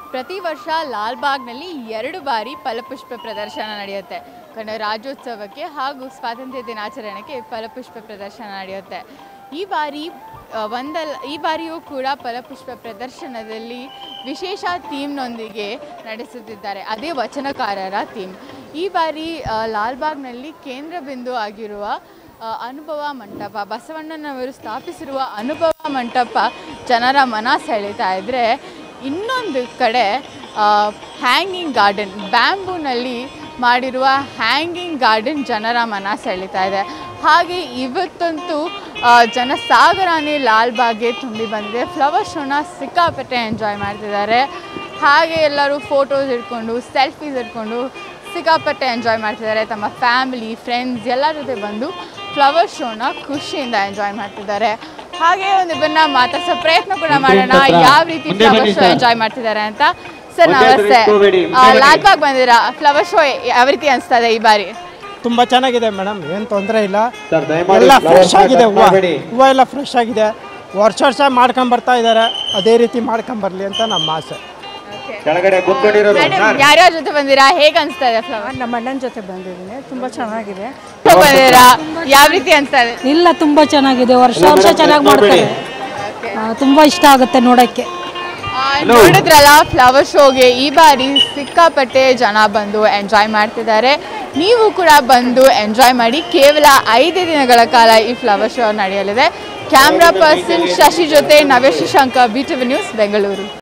ಪ್ರತಿ ವರ್ಷ ಲಾಲ್ಬಾಗ್ನಲ್ಲಿ ಎರಡು ಬಾರಿ ಫಲಪುಷ್ಪ ಪ್ರದರ್ಶನ ನಡೆಯುತ್ತೆ ಕನ್ನಡ ರಾಜ್ಯೋತ್ಸವಕ್ಕೆ ಹಾಗೂ ಸ್ವಾತಂತ್ರ್ಯ ದಿನಾಚರಣೆಗೆ ಫಲಪುಷ್ಪ ಪ್ರದರ್ಶನ ನಡೆಯುತ್ತೆ ಈ ಬಾರಿ ಆ, ಒಂದಲ್ಲ ಈ ಬಾರಿಯೂ ಕೂಡ ಫಲಪುಷ್ಪ ಪ್ರದರ್ಶನದಲ್ಲಿ ವಿಶೇಷ ಥೀಮ್ನೊಂದಿಗೆ ನಡೆಸುತ್ತಿದ್ದಾರೆ ಅದೇ ವಚನಕಾರರ ಥೀಮ್ ಈ ಬಾರಿ ಆ, ಲಾಲ್ಬಾಗ್ನಲ್ಲಿ ಕೇಂದ್ರ ಬಿಂದು ಆಗಿರುವ ಆ, ಅನುಭವ ಮಂಟಪ ಬಸವಣ್ಣನವರು ಸ್ಥಾಪಿಸಿರುವ ಅನುಭವ ಮಂಟಪ ಜನರ ಮನ ಸೆಳೀತಾ ಇದ್ದರೆ ಇನ್ನೊಂದು ಕಡೆ ಹ್ಯಾಂಗಿಂಗ್ ಗಾರ್ಡನ್ ಬ್ಯಾಂಬೂನಲ್ಲಿ ಮಾಡಿರುವ ಹ್ಯಾಂಗಿಂಗ್ ಗಾರ್ಡನ್ ಜನರ ಮನ ಸೆಳೀತಾ ಇದೆ ಹಾಗೆ ಇವತ್ತಂತೂ ಆ, ಜನಸಾಗರನೇ ಲಾಲ್ಬಾಗ್ಗೆ ತುಂಬಿ ಬಂದಿದೆ ಫ್ಲವರ್ ಶೋನ ಸಿಕ್ಕಾಪಟ್ಟೆ ಎಂಜಾಯ್ ಮಾಡ್ತಿದ್ದಾರೆ ಹಾಗೆ ಎಲ್ಲರೂ ಫೋಟೋಸ್ ಇಟ್ಕೊಂಡು ಸೆಲ್ಫೀಸ್ ಇಟ್ಕೊಂಡು ಸಿಕ್ಕಾಪಟ್ಟೆ ಎಂಜಾಯ್ ಮಾಡ್ತಿದ್ದಾರೆ ತಮ್ಮ ಫ್ಯಾಮಿಲಿ ಫ್ರೆಂಡ್ಸ್ ಎಲ್ಲ ಜೊತೆ ಬಂದು ಫ್ಲವರ್ ಶೋನ ಖುಷಿಯಿಂದ ಎಂಜಾಯ್ ಮಾಡ್ತಿದ್ದಾರೆ ಹಾಗೆ ಒಂದು ಇಬ್ಬರನ್ನ ಮಾತಾಡ್ಸೋ ಪ್ರಯತ್ನ ಕೂಡ ಮಾಡೋಣ ಯಾವ ರೀತಿ ಮುಂದೆ ಫ್ಲವರ್ ಬನ್ನಿ ಶೋ ಸರ್. ಎಂಜಾಯ್ ಮಾಡ್ತಿದ್ದಾರೆ ಅಂತ ಸರ್ ಮುಂದೆ ನಮಸ್ತೆ ತಿರ್ಗಿಸ್ಕೋಬೇಡಿ, ಮುಂದೆ ಆ, ಬನ್ನಿ. ಲಾಲ್ಬಾಗ್ ಬಂದಿರಾ ಫ್ಲವರ್ ಶೋ ಯಾವ ರೀತಿ ಅನಿಸ್ತಾ ಇದೆ ಈ ಬಾರಿ ತುಂಬ ಚೆನ್ನಾಗಿದೆ ಮೇಡಮ್ ಏನು ತೊಂದರೆ ಇಲ್ಲ ಸರ್ ದಯಮಾಡಿ ಎಲ್ಲ flowers ಫ್ರೆಶ್ ಆಗಿದೆ cut ಹೂವು ಮಾಡಬೇಡಿ. ಹೂವು ಎಲ್ಲ ಫ್ರೆಶ್ ಆಗಿದೆ ವರ್ಷ ವರ್ಷ ಮಾಡ್ಕೊಂಡ್ ಬರ್ತಾ ಇದ್ದಾರೆ ಅದೇ ರೀತಿ ಮಾಡ್ಕೊಂಬರ್ಲಿ ಅಂತ ನಮ್ಮ ಆಸೆ ಕೆಳಗಡೆ ಕೂತ್ಕೊಂಡಿರೋರು ಮೇಡಮ್ ಸರ್ ಯಾರ್ಯಾರ ಜೊತೆ ಬಂದಿರಾ ಹೇಗೆ ಅನಿಸ್ತಾ ಇದೆ ಫ್ಲವರ್ ನಮ್ಮ ಅಣ್ಣನ ಜೊತೆ ಬಂದಿದ್ದೀನಿ ತುಂಬ ಚೆನ್ನಾಗಿದೆ ಶೋ ಬಂದಿರಾ ಯಾವ ರೀತಿ ಅನಿಸ್ತಾ ಇದೆ ಇಲ್ಲ ತುಂಬ ಚೆನ್ನಾಗಿದೆ ವರ್ಷ ವರ್ಷ ಚೆನ್ನಾಗಿ ಮಾಡ್ತಾರೆ ಆ, ತುಂಬ ಇಷ್ಟ ಆಗುತ್ತೆ ನೋಡೋಕ್ಕೆ ಆ, ನೋಡಿದ್ರಲ್ಲ ಫ್ಲವರ್ ಶೋಗೆ ಈ ಬಾರಿ ಸಿಕ್ಕಾಪಟ್ಟೆ ಜನ ಬಂದು ಎಂಜಾಯ್ ಮಾಡ್ತಿದ್ದಾರೆ ನೀವು ಕೂಡ ಬಂದು ಎಂಜಾಯ್ ಮಾಡಿ ಕೇವಲ ಐದು ದಿನಗಳ ಕಾಲ ಈ ಫ್ಲವರ್ ಶೋ ನಡೆಯಲಿದೆ ಕ್ಯಾಮ್ರಾ ಪರ್ಸನ್ ಶಶಿ ಜೊತೆ Navesh Shankar B T V news Bengaluru